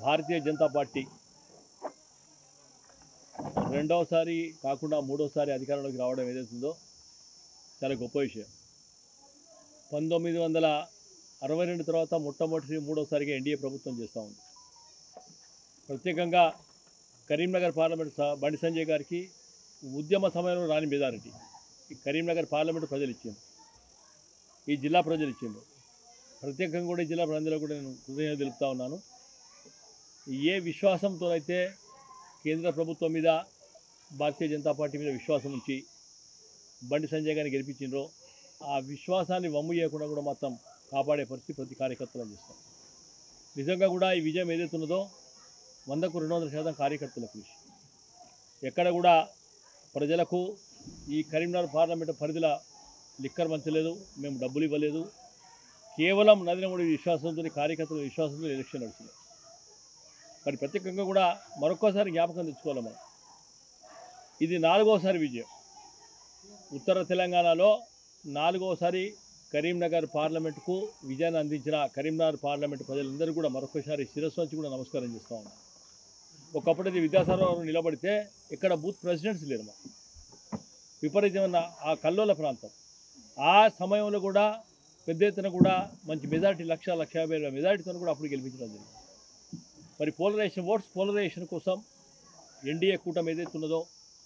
భారతీయ Janata party రెండవసారి కాకుండా మూడోసారి అధికారంలోకి రావడం ఏదైతుందో చాలా గొప్ప విషయం పంతొమ్మిది వందల అరవై రెండు తర్వాత మొట్టమొదటి మూడోసారిగా ఎన్డీఏ ప్రభుత్వం చేస్తూ ఉంది ప్రత్యేకంగా కరీంనగర్ పార్లమెంట్ స- బండి సంజయ్ గారికి ఉద్యమ సమయంలో రాని మెజారిటీ ఈ కరీంనగర్ పార్లమెంట్ ప్రజలు ఇచ్చింది ఈ జిల్లా ప్రజలు ఇచ్చిండ్రు ప్రత్యేకంగా కూడా ఈ జిల్లా ప్రజలకు కూడా నేను హృదయం తెలుపుతా ఉన్నాను ఏ విశ్వాసంతో అయితే కేంద్ర ప్రభుత్వం మీద భారతీయ జనతా పార్టీ మీద విశ్వాసం ఉంచి బండి సంజయ్ గారిని గెలిపించిండ్రో ఆ విశ్వాసాన్ని వమ్ము చేయకుండా కూడా మొత్తం కాపాడే పరిస్థితి ప్రతి కార్యకర్తలు చేస్తాం నిజంగా కూడా ఈ విజయం ఏదైతున్నదో వందకు రెండు వందల శాతం కార్యకర్తల కృషి ఎక్కడ కూడా ప్రజలకు ఈ కరీంనగర్ పార్లమెంటు పరిధిలో లిక్కర్ మంచలేదు మేము డబ్బులు ఇవ్వలేదు కేవలం నరేంద్ర మోడీ విశ్వాసంతో కార్యకర్తల విశ్వాసంతో ఎలక్షన్ నడిచింది మరి ప్రత్యేకంగా కూడా మరొక్కసారి జ్ఞాపకం తెచ్చుకోవాలి మనం ఇది నాలుగోసారి విజయం ఉత్తర తెలంగాణలో నాలుగోసారి కరీంనగర్ పార్లమెంటుకు విజయాన్ని అందించిన కరీంనగర్ పార్లమెంటు ప్రజలందరూ కూడా మరొకసారి శిరస్సు వచ్చి కూడా నమస్కారం చేస్తూ ఉన్నారు ఒకప్పుడు ఇది విద్యాసాగర్ నిలబడితే ఇక్కడ బూత్ ప్రెసిడెంట్స్ లేరు మా విపరీతమైన ఆ కల్లోల ప్రాంతం ఆ సమయంలో కూడా పెద్ద ఎత్తున కూడా మంచి మెజారిటీ లక్ష లక్ష యాభై వేల మెజారిటీతో కూడా అప్పుడు గెలిపించడం జరిగింది మరి పోలరైజేషన్ ఓట్స్ పోలరైజేషన్ కోసం ఎన్డీఏ కూటమి ఏదైతే ఉన్నదో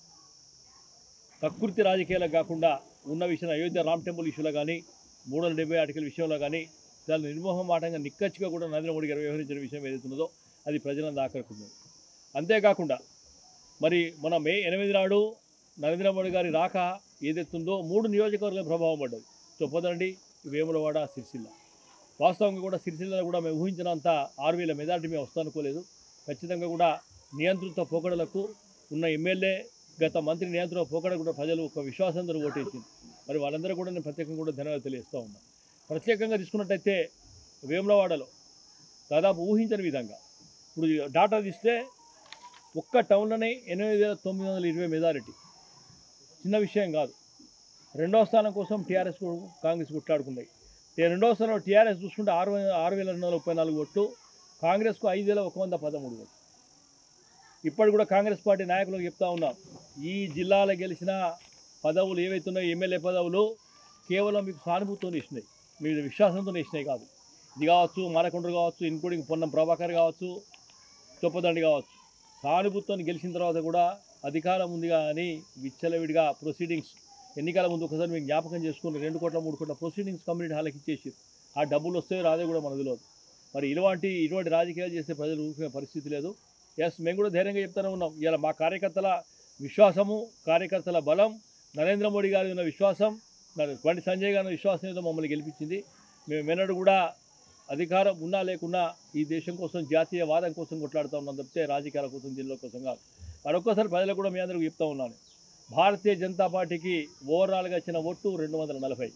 ప్రకృతి రాజకీయాలకు కాకుండా ఉన్న విషయం అయోధ్య రామ్ టెంపుల్ ఇష్యూలో కానీ మూడు వందల డెబ్బై ఆర్టికల్ విషయంలో కానీ చాలా నిర్మోహమాటంగా నిక్కచ్చిగా కూడా నరేంద్ర మోడీ గారు వ్యవహరించిన విషయం ఏదైతే ఉన్నదో అది ప్రజలను ఆకర్షిస్తుంది అంతేకాకుండా మరి మన మే ఎనిమిది నాడు నరేంద్ర మోడీ గారి రాక ఏదైతుందో మూడు నియోజకవర్గాల ప్రభావం పడ్డది చొప్పదండి వేములవాడ సిరిసిల్ల వాస్తవంగా కూడా సిరిసిల్లలో కూడా మేము ఊహించినంత ఆరు వేల మెజార్టీ మేము వస్తానుకోలేదు ఖచ్చితంగా కూడా నియంత్రిత పోకడలకు ఉన్న ఎమ్మెల్యే గత మంత్రి నియంత్రణ పోకడ కూడా ప్రజలు ఒక విశ్వాసంతో ఓటేసింది మరి వాళ్ళందరూ కూడా నేను ప్రత్యేకంగా కూడా ధన్యవాదాలు తెలియజేస్తూ ఉన్నాను ప్రత్యేకంగా తీసుకున్నట్టయితే వేములవాడలో దాదాపు ఊహించని విధంగా ఇప్పుడు డాటా తీస్తే ఒక్క టౌన్లోనే ఎనిమిది వేల తొమ్మిది వందల ఇరవై మెజారిటీ చిన్న విషయం కాదు రెండవ స్థానం కోసం టీఆర్ఎస్ కాంగ్రెస్ కొట్లాడుకున్నాయి టే- రెండవ స్థానంలో టీఆర్ఎస్ చూసుకుంటే ఆరు వే- ఆరు వేల రెండు వందల ముప్పై నాలుగు ఓట్లు కాంగ్రెస్కు ఐదు వేల ఒక వంద పదమూడు ఓట్లు ఇప్పటి కూడా కాంగ్రెస్ పార్టీ నాయకులకు చెప్తా ఉన్నాం ఈ జిల్లాలో గెలిచిన పదవులు ఏవైతున్నాయో ఎమ్మెల్యే పదవులు కేవలం మీకు సానుభూతితో ఇచ్చినాయి మీ విశ్వాసంతో ఇచ్చినాయి కాదు ఇది కావచ్చు మానకొండరు కావచ్చు ఇన్క్లూడింగ్ పొన్నం ప్రభాకర్ కావచ్చు చొప్పదండి కావచ్చు సానుభూతితో గెలిచిన తర్వాత కూడా అధికారం ఉంది కానీ విచ్చలవిడిగా ప్రొసీడింగ్స్ ఎన్నికల ముందు ఒకసారి మీకు జ్ఞాపకం చేసుకుని రెండు కోట్ల మూడు కోట్ల ప్రొసీడింగ్స్ కమ్యూనిటీ హాల్కి ఇచ్చేసి ఆ డబ్బులు వస్తే రాదే కూడా మనకు తెలియదు మరి ఇలాంటి ఇటువంటి రాజకీయాలు చేస్తే ప్రజలు ఊరుకునే పరిస్థితి లేదు ఎస్ మేము కూడా ధైర్యంగా చెప్తూనే ఉన్నాం ఇలా మా కార్యకర్తల విశ్వాసము కార్యకర్తల బలం నరేంద్ర మోడీ గారి ఉన్న విశ్వాసం మరి బండి సంజయ్ గారి విశ్వాసం ఏదో మమ్మల్ని గెలిపించింది మేము మెనడు కూడా అధికారం ఉన్నా లేకున్నా ఈ దేశం కోసం జాతీయ వాదం కోసం కొట్లాడుతూ ఉన్నాం తప్పితే రాజకీయాల కోసం దీనిలో కోసం కాదు మరొక్కసారి ప్రజలకు కూడా మీ అందరికీ చెప్తా ఉన్నాను భారతీయ జనతా పార్టీకి ఓవరాల్గా వచ్చిన ఓటు రెండు వందల నలభై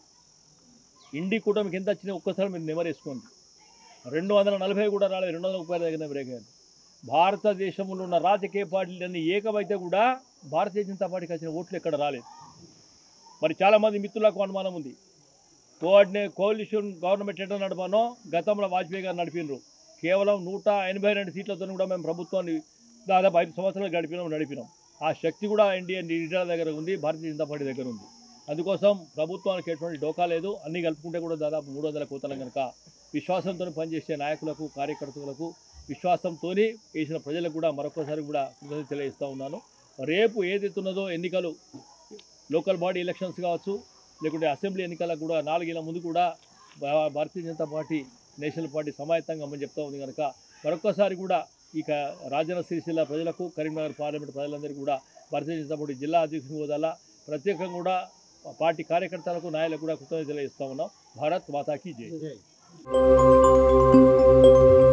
ఇండి కూటమికి ఎంత వచ్చినాయి ఒక్కసారి మీరు నెమరేసుకోండి రెండు వందల నలభై కూడా రాలేదు రెండు వందల ముప్పై దగ్గర బ్రేక్ అయింది భారతదేశంలో ఉన్న రాజకీయ పార్టీలన్నీ ఏకమైతే కూడా భారతీయ జనతా పార్టీకి వచ్చిన ఓట్లు ఎక్కడ రాలేదు మరి చాలామంది మిత్రులకు అనుమానం ఉంది కోఆర్డినే కోalition గవర్నమెంట్ ఎట్లా నడపానో గతంలో వాజ్పేయి గారు నడిపినారు కేవలం నూట ఎనభై రెండు సీట్లతో కూడా మేము ప్రభుత్వాన్ని దాదాపు ఐదు సంవత్సరాలు గడిపినాం నడిపినాం ఆ శక్తి కూడా ఎన్డీఏ లీడర్ల దగ్గర ఉంది భారతీయ జనతా పార్టీ దగ్గర ఉంది అందుకోసం ప్రభుత్వానికి ఎటువంటి డోకా లేదు అన్నీ కలుపుకుంటే కూడా దాదాపు మూడు వందల కోతలం కనుక విశ్వాసంతో పనిచేసే నాయకులకు కార్యకర్తలకు విశ్వాసంతో వేసిన ప్రజలకు కూడా మరొకసారి కూడా కృతజ్ఞతలు తెలియజేస్తూ ఉన్నాను రేపు ఏదైతున్నదో ఎన్నికలు లోకల్ బాడీ ఎలక్షన్స్ కావచ్చు లేకుంటే అసెంబ్లీ ఎన్నికలకు కూడా నాలుగేళ్ల ముందు కూడా భా- Bharatiya Janata party national party సమాయత్తంగా అమ్మని చెప్తా ఉంది కనుక మరొక్కసారి కూడా ఇక రాజన్న సిరిసిల్ల ప్రజలకు కరీంనగర్ పార్లమెంట్ ప్రజలందరికీ కూడా భారతీయ జనతా పార్టీ జిల్లా అధ్యక్షుని హోదాలా ప్రత్యేకంగా కూడా పార్టీ కార్యకర్తలకు నాయకులకు కూడా కృతజ్ఞతలు తెలియజేస్తా ఉన్నాం భారత్ మాతాకి జై జై